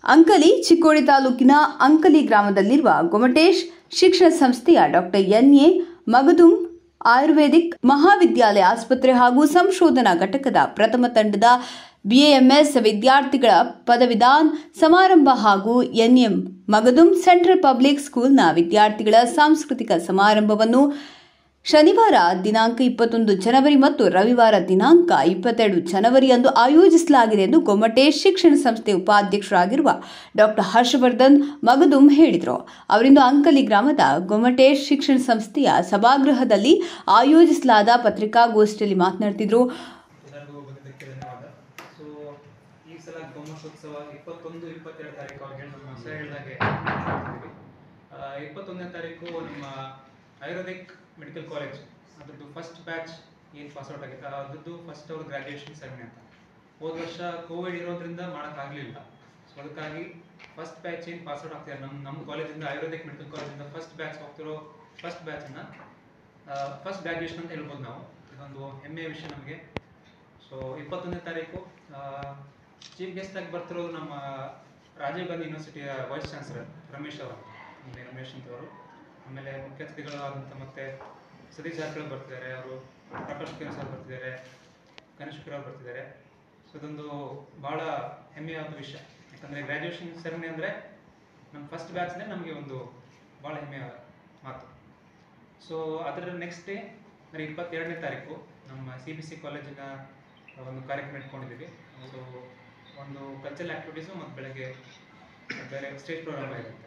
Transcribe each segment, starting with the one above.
ಅಂಕಲಿ ಚಿಕ್ಕೋಡಿ ತಾಲೂಕಿನ ಅಂಕಲಿ ಗ್ರಾಮದಲ್ಲಿರುವ ಗೊಮಟೇಶ್ ಶಿಕ್ಷಣ ಸಂಸ್ಥೆಯ doctor N A Magadum Ayurvedic ಮಹಾವಿದ್ಯಾಲಯ ಆಸ್ಪತ್ರೆ ಹಾಗೂ ಸಂಶೋಧನಾ ಘಟಕದ ಪ್ರಥಮ ತಂಡದ ಬಿಎಎಂಎಸ್ ವಿದ್ಯಾರ್ಥಿಗಳ ಪದವಿದಾನ್ ಸಮಾರಂಭ ಹಾಗೂ ಎನ್ಎಂ ಮಗದುಂ ಸೆಂಟ್ರಲ್ ಪಬ್ಲಿಕ್ ಸ್ಕೂಲ್ನ ವಿದ್ಯಾರ್ಥಿಗಳ ಸಾಂಸ್ಕೃತಿಕ ಸಮಾರಂಭವನ್ನು ಶನಿವಾರ ದಿನಾಂಕ ಇಪ್ಪತ್ತೊಂದು ಜನವರಿ ಮತ್ತು ರವಿವಾರ ದಿನಾಂಕ ಇಪ್ಪತ್ತೆರಡು ಜನವರಿಯಂದು ಆಯೋಜಿಸಲಾಗಿದೆ ಎಂದು ಗೊಮ್ಮಟೇಶ್ ಶಿಕ್ಷಣ ಸಂಸ್ಥೆ ಉಪಾಧ್ಯಕ್ಷರಾಗಿರುವ ಡಾಕ್ಟರ್ ಹರ್ಷವರ್ಧನ್ ಮಗದುಂ ಹೇಳಿದರು ಅವರಿಂದು ಅಂಕಲಿ ಗ್ರಾಮದ ಗೊಮ್ಮಟೇಶ್ ಶಿಕ್ಷಣ ಸಂಸ್ಥೆಯ ಸಭಾಗೃಹದಲ್ಲಿ ಆಯೋಜಿಸಲಾದ ಪತ್ರಿಕಾಗೋಷ್ಠಿಯಲ್ಲಿ ಮಾತನಾಡ್ತಿದ್ರು ಎಲ್ಲರಿಗೂ ಬಂದಿದ್ದಕ್ಕೆ ಧನ್ಯವಾದ ಸೊ ಈ ಸಲ ಗಮನೋತ್ಸವ ಇಪ್ಪತ್ತೊಂದು ಇಪ್ಪತ್ತೆರಡು ತಾರೀಕು ಅವ್ರಿಗೆ ನಮ್ಮ ಸರ್ ಹೇಳಿದಾಗೆ ಮಾಡ್ತಿದ್ದೀವಿ. ಆ, ಇಪ್ಪತ್ತೊಂದನೇ ತಾರೀಕು ನಮ್ಮ ಆಯುರ್ವೇದಿಕ್ ಮೆಡಿಕಲ್ ಕಾಲೇಜ್ ಅದ್ರದ್ದು ಫಸ್ಟ್ ಬ್ಯಾಚ್ ಏನು ಪಾಸ್ಔಟ್ ಆಗಿತ್ತು ಅದ್ರದ್ದು ಫಸ್ಟ್ ಅವ್ರ ಗ್ರ್ಯಾಜುಯೇಷನ್ ಸೆರೆಮನಿ ಅಂತ ಹೋದ ವರ್ಷ ಕೋವಿಡ್ ಇರೋದ್ರಿಂದ ಮಾಡೋಕ್ಕಾಗಲಿಲ್ಲ ಸೊ ಅದಕ್ಕಾಗಿ ಫಸ್ಟ್ ಬ್ಯಾಚ್ ಏನು ಪಾಸ್ಔಟ್ ಆಗ್ತಿದ್ದಾರೆ ನಮ್ಮ ನಮ್ಮ ಕಾಲೇಜಿಂದ ಆಯುರ್ವೇದಿಕ್ ಮೆಡಿಕಲ್ ಕಾಲೇಜಿಂದ ಫಸ್ಟ್ ಬ್ಯಾಚ್ ಹೋಗ್ತಿರೋ ಫಸ್ಟ್ ಬ್ಯಾಚನ್ನು ಫಸ್ಟ್ ಗ್ರ್ಯಾಜುಯೇಷನ್ ಅಂತ ಹೇಳ್ಬೋದು ನಾವು ಇದೊಂದು ಹೆಮ್ಮೆಯ ವಿಷಯ ನಮಗೆ ಸೊ ಇಪ್ಪತ್ತೊಂದನೇ ತಾರೀಕು ಚೀಫ್ ಗೆಸ್ಟ್ ಆಗಿ ಬರ್ತಿರೋದು ನಮ್ಮ ರಾಜೀವ್ ಗಾಂಧಿ ಯೂನಿವರ್ಸಿಟಿಯ ವೈಸ್ ಚಾನ್ಸಲರ್ ರಮೇಶ್ ಅವರು ನಮಗೆ ರಮೇಶ್ ಅಂತವರು ಆಮೇಲೆ ಮುಖ್ಯ ಅತಿಥಿಗಳಾದಂಥ ಮತ್ತೆ ಸತೀಶ್ ಜಾರಕಿಹೊಳಿ ಬರ್ತಿದ್ದಾರೆ ಅವರು ಪ್ರಕಾಶ್ ಕಿರಣ್ ಸರ್ ಬರ್ತಿದ್ದಾರೆ ಗಣೇಶ್ ಶುಕ್ರ ಅವ್ರು ಬರ್ತಿದ್ದಾರೆ ಸೊ ಇದೊಂದು ಭಾಳ ಹೆಮ್ಮೆಯಾದ ವಿಷಯ ಯಾಕಂದರೆ ಗ್ರ್ಯಾಜುಯೇಷನ್ ಸೆರೆಮನಿ ಅಂದರೆ ನಮ್ಮ ಫಸ್ಟ್ ಬ್ಯಾಚ್ನೇ ನಮಗೆ ಒಂದು ಭಾಳ ಹೆಮ್ಮೆಯ ಮಾತು ಸೊ ಅದರ ನೆಕ್ಸ್ಟ್ ಡೇ ಅಂದರೆ ಇಪ್ಪತ್ತೆರಡನೇ ತಾರೀಕು ನಮ್ಮ ಸಿ ಬಿ ಸಿ ಕಾಲೇಜಿನ ಒಂದು ಕಾರ್ಯಕ್ರಮ ಇಟ್ಕೊಂಡಿದ್ದೀವಿ ಸೊ ಒಂದು ಕಲ್ಚರಲ್ ಆ್ಯಕ್ಟಿವಿಟೀಸು ಮತ್ತು ಬೆಳಗ್ಗೆ ಬೇರೆ ಸ್ಟೇಜ್ ಪ್ರೋಗ್ರಾಮ್ ಇರುತ್ತೆ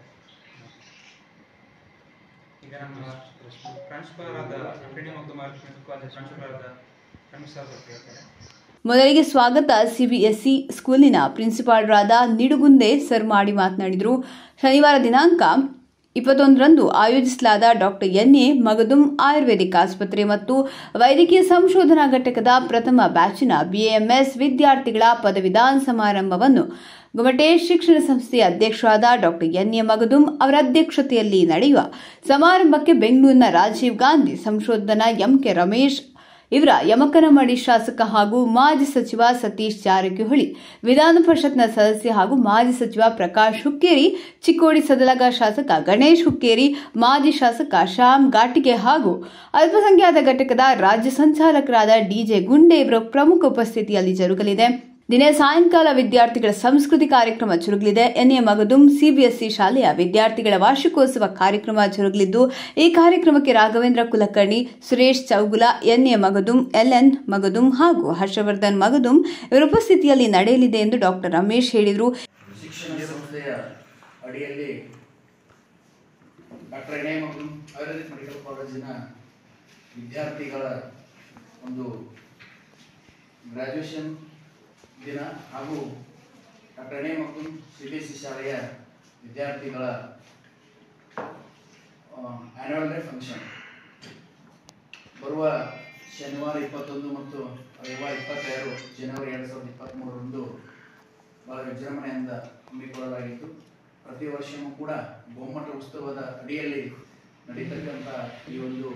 ಈಗ ನಮ್ಮ ಪ್ರಾಂಶುಪಾಲರಾದ ಪ್ರಣಯ ಮತ್ತು ಮಹಾಲಕ್ಷ್ಮಿ ಕಾಲೇಜ್ ಪ್ರಾಂಶುಪಾಲರಾದ ರಮೇಶ್ ಸರ್ ಬರ್ತಾ ಇರ್ತಾರೆ ಮೊದಲಿಗೆ ಸ್ವಾಗತ ಸಿಬಿಎಸ್ಇ ಸ್ಕೂಲಿನ ಪ್ರಿನ್ಸಿಪಾಲರಾದ ನಿಡುಗುಂದೆ ಸರ್ ಮಾಡಿ ಮಾತನಾಡಿದರು ಶನಿವಾರ ದಿನಾಂಕ ಇಪ್ಪತ್ತೊಂದರಂದು ಆಯೋಜಿಸಲಾದ doctor N A Magadum Ayurvedic ಆಸ್ಪತ್ರೆ ಮತ್ತು ವೈದ್ಯಕೀಯ ಸಂಶೋಧನಾ ಘಟಕದ ಪ್ರಥಮ ಬ್ಯಾಚಿನ ಬಿಎಂಎಸ್ ವಿದ್ಯಾರ್ಥಿಗಳ ಪದವಿದಾನ ಸಮಾರಂಭವನ್ನು ಗೊಮಟೇಶ್ ಶಿಕ್ಷಣ ಸಂಸ್ಥೆಯ ಅಧ್ಯಕ್ಷರಾದ ಡಾಕ್ಟರ್ ಎನ್ ಎ ಮಗದುಂ ಅವರ ಅಧ್ಯಕ್ಷತೆಯಲ್ಲಿ ನಡೆಯುವ ಸಮಾರಂಭಕ್ಕೆ ಬೆಂಗಳೂರಿನ ರಾಜೀವ್ ಗಾಂಧಿ ಸಂಶೋಧನಾ ಎಂಕೆ ರಮೇಶ್ ಇವರ ಯಮಕನಮಡಿ ಶಾಸಕ ಹಾಗೂ ಮಾಜಿ ಸಚಿವ ಸತೀಶ್ ಜಾರಕಿಹೊಳಿ ವಿಧಾನ ಪರಿಷತ್ನ ಸದಸ್ಯ ಹಾಗೂ ಮಾಜಿ ಸಚಿವ ಪ್ರಕಾಶ್ ಹುಕ್ಕೇರಿ ಚಿಕ್ಕೋಡಿ ಸದಲಗ ಶಾಸಕ ಗಣೇಶ್ ಹುಕ್ಕೇರಿ ಮಾಜಿ ಶಾಸಕ ಶ್ಯಾಮ್ ಘಾಟಿಗೆ ಹಾಗೂ ಅಲ್ಪಸಂಖ್ಯಾತ ಘಟಕದ ರಾಜ್ಯ ಸಂಚಾಲಕರಾದ ಡಿಜೆ ಗುಂಡೆ ಇವರ ಪ್ರಮುಖ ಉಪಸ್ಥಿತಿಯಲ್ಲಿ ಜರುಗಲಿದೆ ದಿನೇ ಸಾಯಂಕಾಲ ವಿದ್ಯಾರ್ಥಿಗಳ ಸಂಸ್ಕೃತಿ ಕಾರ್ಯಕ್ರಮ ಜರುಗಲಿದೆ ಎನ್ಎ ಮಗದುಂ ಸಿಬಿಎಸ್ಇ ಶಾಲೆಯ ವಿದ್ಯಾರ್ಥಿಗಳ ವಾರ್ಷಿಕೋತ್ಸವ ಕಾರ್ಯಕ್ರಮ ಜರುಗಲಿದ್ದು ಈ ಕಾರ್ಯಕ್ರಮಕ್ಕೆ ರಾಘವೇಂದ್ರ ಕುಲಕರ್ಣಿ ಸುರೇಶ್ ಚೌಗುಲ ಎನ್ಎ ಮಗದುಂ ಎಲ್ಎನ್ ಮಗದುಂ ಹಾಗೂ ಹರ್ಷವರ್ಧನ್ ಮಗದುಂ ಇವರ ಉಪಸ್ಥಿತಿಯಲ್ಲಿ ನಡೆಯಲಿದೆ ಎಂದು ಡಾಕ್ಟರ್ ರಮೇಶ್ ಹೇಳಿದರು ಶಿಕ್ಷಣ ಸಂಸ್ಥೆಯ ಅಡಿಯಲ್ಲಿ doctor N A Magadum Ayurvedic medical ಕಾಲೇಜಿನ ವಿದ್ಯಾರ್ಥಿಗಳ ಒಂದು ಗ್ರ್ಯಾಜುಯೇಷನ್ ದಿನ ಹಾಗೂ doctor N A Magadum C B S C ಶಾಲೆಯ ವಿದ್ಯಾರ್ಥಿಗಳ ಆ್ಯನ್ಯುವಲ್ ಡೇ ಫಂಕ್ಷನ್ ಬರುವ ಶನಿವಾರ ಇಪ್ಪತ್ತೊಂದು ಮತ್ತು ರವಿವಾರ ಇಪ್ಪತ್ತೆರಡು ಜನವರಿ ಎರಡು ಸಾವಿರದ ಇಪ್ಪತ್ತ್ಮೂರರಂದು ಬಹಳ ವಿಜೃಂಭಣೆಯಿಂದ ಹಮ್ಮಿಕೊಳ್ಳಲಾಗಿತ್ತು ಪ್ರತಿ ವರ್ಷವೂ ಕೂಡ ಬೊಮ್ಮಟ ಉತ್ಸವದ ಅಡಿಯಲ್ಲಿ ನಡೀತಕ್ಕಂಥ ಈ ಒಂದು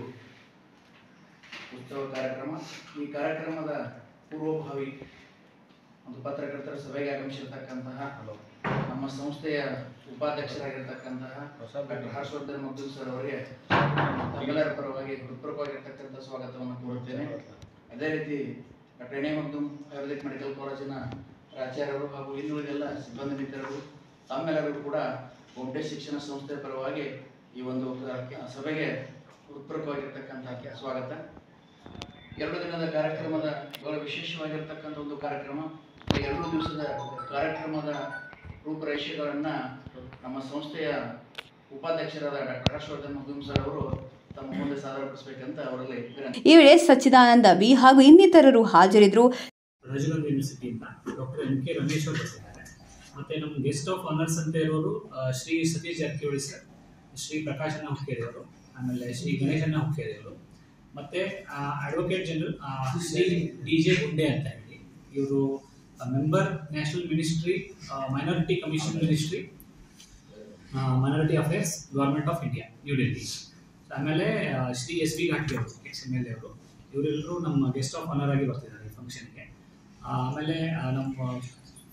ಉತ್ಸವ ಕಾರ್ಯಕ್ರಮ ಈ ಕಾರ್ಯಕ್ರಮದ ಪೂರ್ವಭಾವಿ ಒಂದು ಪತ್ರಕರ್ತರ ಸಭೆಗೆ ಆಗಮಿಸಿರ್ತಕ್ಕಂತಹ ನಮ್ಮ ಸಂಸ್ಥೆಯ ಉಪಾಧ್ಯಕ್ಷರಾಗಿರ್ತಕ್ಕಂತಹ ಡಾಕ್ಟರ್ ಹರ್ಷವರ್ಧನ್ ಮಗ್ದೂಮ್ ಸರ್ ಅವರಿಗೆ ತಮ್ಮೆಲ್ಲರ ಪರವಾಗಿ ಹೃತ್ಪೂರ್ವಕವಾಗಿರ್ತಕ್ಕಂಥ ಸ್ವಾಗತವನ್ನು ಕೋರುತ್ತೇನೆ ಅದೇ ರೀತಿ doctor N A Magdum Ayurvedic medical ಕಾಲೇಜಿನ ಪ್ರಾಚಾರ್ಯರು ಹಾಗೂ ಇನ್ನುಳಿದೆಲ್ಲ ಸಿಬ್ಬಂದಿ ಮಿತ್ರರು ತಮ್ಮೆಲ್ಲರಿಗೂ ಕೂಡ ಒಬ್ಬೆ ಶಿಕ್ಷಣ ಸಂಸ್ಥೆ ಪರವಾಗಿ ಈ ಒಂದು ಕ- ಸಭೆಗೆ ಹೃತ್ಪೂರ್ವಕವಾಗಿರ್ತಕ್ಕಂಥ ಸ್ವಾಗತ ಎರಡು ದಿನದ ಕಾರ್ಯಕ್ರಮದ ಬಹಳ ವಿಶೇಷವಾಗಿರ್ತಕ್ಕಂಥ ಒಂದು ಕಾರ್ಯಕ್ರಮ ಈ ಎರಡು ದಿವಸದ ಕಾರ್ಯಕ್ರಮದ ರೂಪರೇಷೆಗಳನ್ನು ನಮ್ಮ ಸಂಸ್ಥೆಯ ಉಪಾಧ್ಯಕ್ಷರಾದ ಡಾಕ್ಟರ್ ಹರ್ಷವರ್ಧನ್ ಮಗ್ದೂಮ್ ಸರ್ ಅವರು ತಮ್ಮ ಮುಂದೆ ಸಾದರಪಡಿಸಬೇಕಂತ ಅವರಲ್ಲಿ ವಿನಂತಿ ಈ ವೇಳೆ ಸಚ್ಚಿದಾನಂದ ವಿ ಹಾಗೂ ಇನ್ನಿತರರು ಹಾಜರಿದ್ದರು ರಾಜೀವ್ ಗಾಂಧಿ ಯೂನಿವರ್ಸಿಟಿಯಿಂದ ಡಾಕ್ಟರ್ ಎಂ ಕೆ ರಮೇಶ್ ಅವರು ಬರ್ತಿದ್ದಾರೆ ಮತ್ತು ನಮ್ಮ ಗೆಸ್ಟ್ ಆಫ್ ಆನರ್ಸ್ ಅಂತ ಇರೋರು ಆ, ಶ್ರೀ ಸತೀಶ್ ಜಾರಕಿಹೊಳಿ ಸರ್ ಶ್ರೀ ಪ್ರಕಾಶನ ಹುಕ್ಕೇರಿ ಅವರು ಆಮೇಲೆ ಶ್ರೀ ಗಣೇಶನ ಹುಕ್ಕೇರಿ ಅವರು ಮತ್ತು advocate general Shri D J Gunde ಅಂತ ಹೇಳಿ ಇವರು member national ministry minority commission ministry minority affairs government of India New Delhi ಆಮೇಲೆ ಆ, ಶ್ರೀ ಎಸ್ ವಿ ಘಾಟಿ ಅವರು ಎಕ್ಸ್ ಎಮ್ ಎಲ್ ಎ ಅವರು ಇವರೆಲ್ಲರೂ ನಮ್ಮ ಗೆಸ್ಟ್ ಆಫ್ ಆನರ್ ಆಗಿ ಬರ್ತಿದ್ದಾರೆ ಈ ಫಂಕ್ಷನ್ಗೆ ಆಮೇಲೆ ಆ, ನಮ್ಮ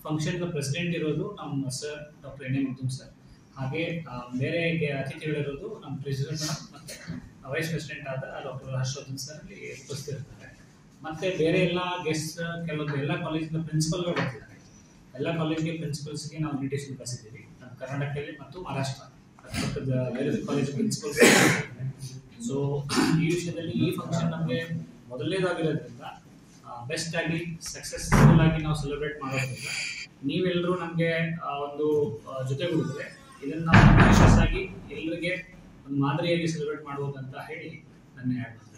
ಫಂಕ್ಷನ್ ಪ್ರೆಸಿಡೆಂಟ್ ಇರೋದು ನಮ್ಮ sir doctor N A Mugdum sir ಹಾಗೆ ಆ, ಬೇರೆ ಗೆ- ಅತಿಥಿಗಳಿರೋದು ನಮ್ಮ ಪ್ರೆಸಿಡೆಂಟ್ ಮೇಡಮ್ ಮತ್ತೆ ವೈಸ್ ಪ್ರೆಸಿಡೆಂಟ್ ಆದ ಡಾಕ್ಟರ್ ಹರ್ಷವರ್ಧನ್ ಸರ್ ಅಲ್ಲಿ ಉಪಸ್ಥಿತಿರ್ತಾರೆ ಮತ್ತೆ ಬೇರೆ ಎಲ್ಲ ಗೆಸ್ಟ್ ಕೆಲವೊಂದು ಎಲ್ಲ ಕಾಲೇಜಿನ ಪ್ರಿನ್ಸಿಪಲ್ಗಳು ಬರ್ತಿದ್ದಾರೆ ಎಲ್ಲ ಕಾಲೇಜಿಗೆ ಪ್ರಿನ್ಸಿಪಲ್ಸ್ಗೆ ನಾವು ಇನ್ವಿಟೇಷನ್ ಕಳಿಸಿದ್ದೀವಿ ನಮ್ಮ ಕರ್ನಾಟಕದಲ್ಲಿ ಮತ್ತು ಮಹಾರಾಷ್ಟ್ರ ಅಕ್ಕಪಕ್ಕದ ಬೇರೆ ಕಾಲೇಜ್ ಪ್ರಿನ್ಸಿಪಲ್ಸ್ ಸೊ ಈ ವಿಷಯದಲ್ಲಿ ಈ ಫಂಕ್ಷನ್ ನಮಗೆ ಮೊದಲನೇದಾಗಿರೋದ್ರಿಂದ ಬೆಸ್ಟ್ ಆಗಿ ಸಕ್ಸಸ್ಫುಲ್ ಆಗಿ ನಾವು ಸೆಲೆಬ್ರೇಟ್ ಮಾಡೋದ್ರಿಂದ ನೀವೆಲ್ಲರೂ ನಮಗೆ ಒಂದು ಆ, ಜೊತೆಗೂಡಿದ್ರೆ ಇದನ್ನು ನಾವು ಯಶಸ್ಸಾಗಿ ಎಲ್ಲರಿಗೆ ಒಂದು ಮಾದರಿಯಾಗಿ ಸೆಲೆಬ್ರೇಟ್ ಮಾಡ್ಬೋದಂತ ಹೇಳಿ ನನ್ನ ಹೇಳ್ಬೋದು